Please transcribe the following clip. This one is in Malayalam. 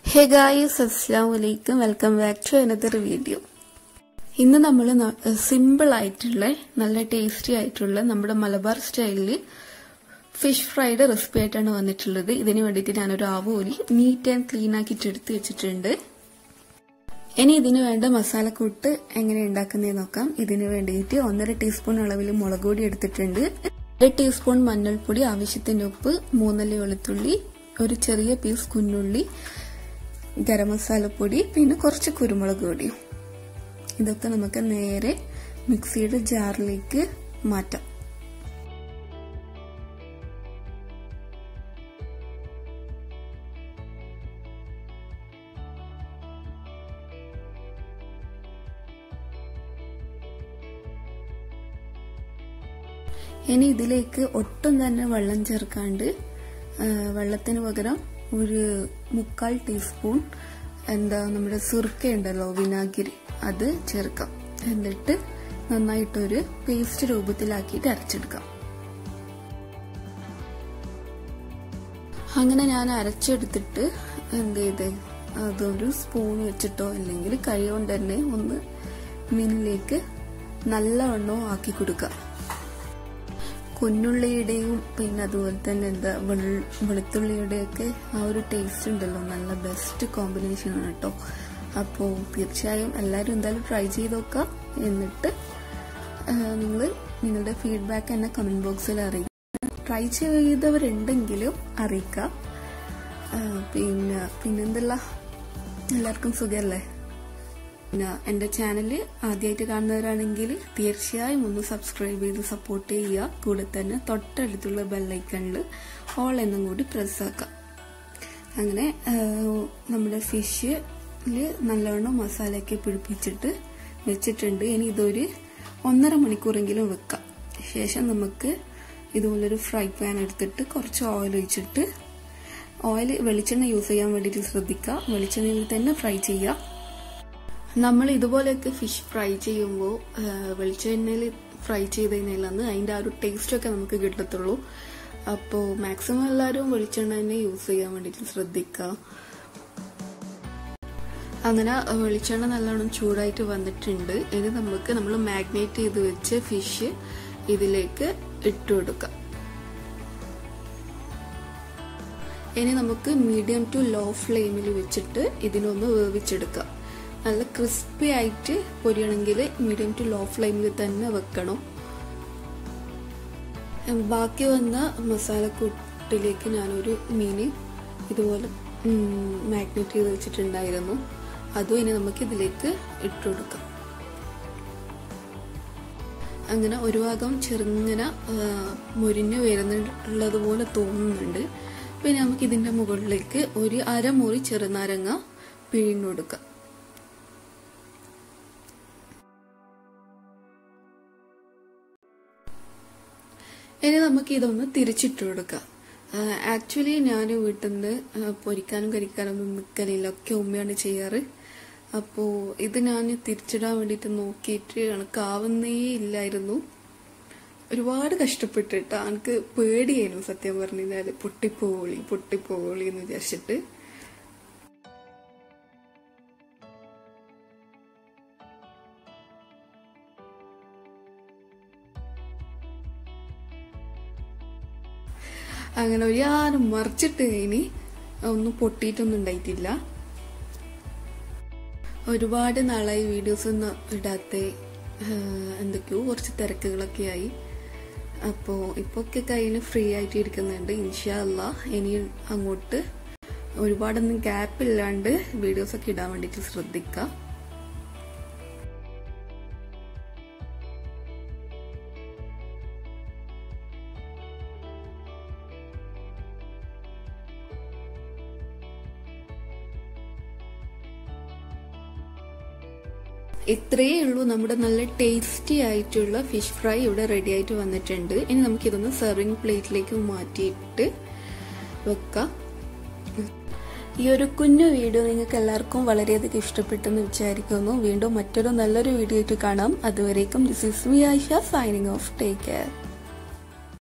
ഹേ ഗായ്സ് അസ്സാം വലൈക്കും welcome back to another video ഇന്ന് നമ്മൾ സിമ്പിൾ ആയിട്ടുള്ള നല്ല ടേസ്റ്റി ആയിട്ടുള്ള നമ്മുടെ മലബാർ സ്റ്റൈലിൽ ഫിഷ് ഫ്രൈഡ് റെസിപ്പി ആയിട്ടാണ് വന്നിട്ടുള്ളത് ഇതിന് വേണ്ടിയിട്ട് ഞാനൊരു ആവോലി നീറ്റ് ആൻഡ് ക്ലീൻ ആക്കിയിട്ട് എടുത്ത് വെച്ചിട്ടുണ്ട് ഇനി ഇതിന് വേണ്ട മസാലക്കൂട്ട് എങ്ങനെ ഉണ്ടാക്കുന്നതെന്ന് നോക്കാം ഇതിന് വേണ്ടിയിട്ട് ഒന്നര ടീസ്പൂൺ അളവിൽ മുളക് പൊടി എടുത്തിട്ടുണ്ട് അര ടീസ്പൂൺ മഞ്ഞൾപ്പൊടി ആവശ്യത്തിന് ഉപ്പ് മൂന്നല്ലി വെളുത്തുള്ളി ഒരു ചെറിയ പീസ് കുഞ്ഞുള്ളി ഗരം മസാലപ്പൊടി പിന്നെ കുറച്ച് കുരുമുളക് പൊടിയും ഇതൊക്കെ നമുക്ക് നേരെ മിക്സിയുടെ ജാറിലേക്ക് മാറ്റാം ഇനി ഇതിലേക്ക് ഒട്ടും തന്നെ വെള്ളം ചേർക്കാണ്ട് വെള്ളത്തിന് പകരം ഒരു മുക്കാൽ ടീസ്പൂൺ എന്താ നമ്മുടെ സുർക്ക ഉണ്ടല്ലോ വിനാഗിരി അത് ചേർക്കാം എന്നിട്ട് നന്നായിട്ടൊരു പേസ്റ്റ് രൂപത്തിലാക്കിയിട്ട് അരച്ചെടുക്കാം അങ്ങനെ ഞാൻ അരച്ചെടുത്തിട്ട് എന്ത് ചെയ്ത് അതൊരു സ്പൂൺ വെച്ചിട്ടോ അല്ലെങ്കിൽ കൈ കൊണ്ട് തന്നെ ഒന്ന് മീനിലേക്ക് നല്ലവണ്ണവും ആക്കി കൊടുക്കാം കുഞ്ഞുള്ളിയുടെയും പിന്നെ അതുപോലെ തന്നെ എന്താ വെളുത്തുള്ളിയുടെയൊക്കെ ആ ഒരു ടേസ്റ്റ് ഉണ്ടല്ലോ നല്ല ബെസ്റ്റ് കോമ്പിനേഷൻ ആണ് കേട്ടോ അപ്പോൾ തീർച്ചയായും എല്ലാവരും എന്തായാലും ട്രൈ ചെയ്ത് നോക്കാം എന്നിട്ട് നിങ്ങൾ നിങ്ങളുടെ ഫീഡ്ബാക്ക് എന്നെ കമന്റ് ബോക്സിൽ അറിയിക്കുക ട്രൈ ചെയ്തവരുണ്ടെങ്കിലും അറിയിക്കാം പിന്നെ പിന്നെന്തല്ല എല്ലാവർക്കും സുഖമല്ലേ പിന്നെ എൻ്റെ ചാനൽ ആദ്യമായിട്ട് കാണുന്നവരാണെങ്കിൽ തീർച്ചയായും ഒന്ന് സബ്സ്ക്രൈബ് ചെയ്ത് സപ്പോർട്ട് ചെയ്യുക കൂടെ തന്നെ തൊട്ടടുത്തുള്ള ബെല്ലൈക്കണിൽ ഓൾ എന്നും കൂടി പ്രസ് ആക്കാം അങ്ങനെ നമ്മുടെ ഫിഷിൽ നല്ലവണ്ണം മസാലയൊക്കെ പിടിപ്പിച്ചിട്ട് വെച്ചിട്ടുണ്ട് ഇനി ഇതൊരു ഒന്നര മണിക്കൂറെങ്കിലും വെക്കാം ശേഷം നമുക്ക് ഇതുപോലൊരു ഫ്രൈ പാൻ എടുത്തിട്ട് കുറച്ച് ഓയിൽ ഒഴിച്ചിട്ട് ഓയിൽ വെളിച്ചെണ്ണ യൂസ് ചെയ്യാൻ വേണ്ടിയിട്ട് ശ്രദ്ധിക്കുക വെളിച്ചെണ്ണയിൽ തന്നെ ഫ്രൈ ചെയ്യുക നമ്മൾ ഇതുപോലെയൊക്കെ ഫിഷ് ഫ്രൈ ചെയ്യുമ്പോൾ വെളിച്ചെണ്ണയിൽ ഫ്രൈ ചെയ്ത് കഴിഞ്ഞാലാണ് അതിൻ്റെ ആ ഒരു ടേസ്റ്റൊക്കെ നമുക്ക് കിട്ടത്തുള്ളൂ അപ്പോൾ മാക്സിമം എല്ലാവരും വെളിച്ചെണ്ണ തന്നെ യൂസ് ചെയ്യാൻ വേണ്ടിയിട്ട് ശ്രദ്ധിക്കുക അങ്ങനെ വെളിച്ചെണ്ണ നല്ലോണം ചൂടായിട്ട് വന്നിട്ടുണ്ട് ഇനി നമുക്ക് നമ്മൾ മാഗ്നേറ്റ് ചെയ്ത് വെച്ച് ഫിഷ് ഇതിലേക്ക് ഇട്ടു കൊടുക്കാം ഇനി നമുക്ക് മീഡിയം ടു ലോ ഫ്ലെയിമിൽ വെച്ചിട്ട് ഇതിനൊന്ന് വേവിച്ചെടുക്കാം നല്ല ക്രിസ്പി ആയിട്ട് പൊരിയണമെങ്കിൽ മീഡിയം ടു ലോ ഫ്ലെയിമിൽ തന്നെ വെക്കണം ബാക്കി വന്ന മസാലക്കൂട്ടിലേക്ക് ഞാനൊരു മീന് ഇതുപോലെ മാഗ്നേറ്റ് ചെയ്ത് വെച്ചിട്ടുണ്ടായിരുന്നു അതും ഇനി നമുക്ക് ഇതിലേക്ക് ഇട്ട് കൊടുക്കാം അങ്ങനെ ഒരു ഭാഗം ചെറുങ്ങനെ മുരിഞ്ഞു വരുന്നുള്ളത് പോലെ തോന്നുന്നുണ്ട് പിന്നെ നമുക്ക് ഇതിന്റെ മുകളിലേക്ക് ഒരു അരമുറി ചെറുനാരങ്ങ പിഴിഞ്ഞു കൊടുക്കാം ഇനി നമുക്ക് ഇതൊന്ന് തിരിച്ചിട്ട് കൊടുക്കാം ആക്ച്വലി ഞാൻ വീട്ടിൽ നിന്ന് പൊരിക്കാനും കരിക്കാനും ഒന്നും നിൽക്കലില്ല ഒക്കെ ഉമ്മയാണ് ചെയ്യാറ് അപ്പോൾ ഇത് ഞാൻ തിരിച്ചിടാൻ വേണ്ടിയിട്ട് നോക്കിയിട്ട് കണക്കാവുന്നേ ഇല്ലായിരുന്നു ഒരുപാട് കഷ്ടപ്പെട്ടിട്ട് എനിക്ക് പേടിയായിരുന്നു സത്യം പറഞ്ഞു കഴിഞ്ഞാൽ പൊട്ടിപ്പോളി പൊട്ടിപ്പോളി എന്ന് വിചാരിച്ചിട്ട് അങ്ങനെ ഒരു ആരും മറിച്ചിട്ട് ഇനി ഒന്നും പൊട്ടിയിട്ടൊന്നും ഉണ്ടായിട്ടില്ല ഒരുപാട് നാളായി വീഡിയോസ് ഒന്നും ഇടാത്ത എന്തൊക്കെയോ കുറച്ച് തിരക്കുകളൊക്കെ ആയി അപ്പോൾ ഇപ്പോൾ ഒക്കെ കയ്യിൽ ഫ്രീ ആയിട്ട് ഇരിക്കുന്നുണ്ട് ഇൻഷാല്ല ഇനി അങ്ങോട്ട് ഒരുപാടൊന്നും ഗ്യാപ്പ് ഇല്ലാണ്ട് വീഡിയോസ് ഒക്കെ ഇടാൻ വേണ്ടിയിട്ട് ശ്രദ്ധിക്കാം ഇത്രയേ ഉള്ളൂ നമ്മുടെ നല്ല ടേസ്റ്റി ആയിട്ടുള്ള ഫിഷ് ഫ്രൈ ഇവിടെ റെഡി ആയിട്ട് വന്നിട്ടുണ്ട് ഇനി നമുക്ക് ഇതൊന്ന് സെർവിങ് പ്ലേറ്റിലേക്ക് മാറ്റിയിട്ട് വെക്കാം ഈ ഒരു കുഞ്ഞു വീഡിയോ നിങ്ങൾക്ക് എല്ലാവർക്കും വളരെയധികം ഇഷ്ടപ്പെട്ടെന്ന് വിചാരിക്കുന്നു വീണ്ടും മറ്റൊരു നല്ലൊരു വീഡിയോ ആയിട്ട് കാണാം അതുവരേക്കും this is me Ayisha signing off take care